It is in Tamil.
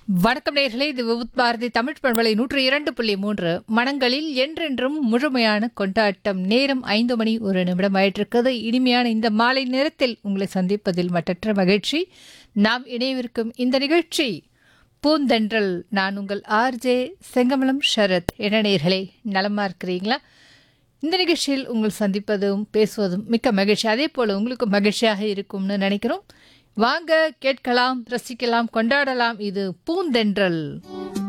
வணக்கம் நேர்களே இது விவுத் பாரதி தமிழ் பண்பலை நூற்று இரண்டு புள்ளி மூன்று மனங்களில் என்றென்றும் முழுமையான கொண்டாட்டம் நேரம் ஐந்து மணி ஒரு நிமிடம் ஆயிட்டிருக்கிறது இனிமையான இந்த மாலை நேரத்தில் உங்களை சந்திப்பதில் மற்றற்ற மகிழ்ச்சி நாம் இணையவிருக்கும் இந்த நிகழ்ச்சி பூந்தென்றல் நான் உங்கள் ஆர்ஜே செங்கமலம் ஷரத் என்ன நேர்களே நலமா இருக்கிறீங்களா இந்த நிகழ்ச்சியில் உங்கள் சந்திப்பதும் பேசுவதும் மிக்க மகிழ்ச்சி அதே போல் உங்களுக்கு மகிழ்ச்சியாக இருக்கும்னு நினைக்கிறோம் வாங்க கேட்கலாம் ரசிக்கலாம் கொண்டாடலாம் இது பூந்தென்றல்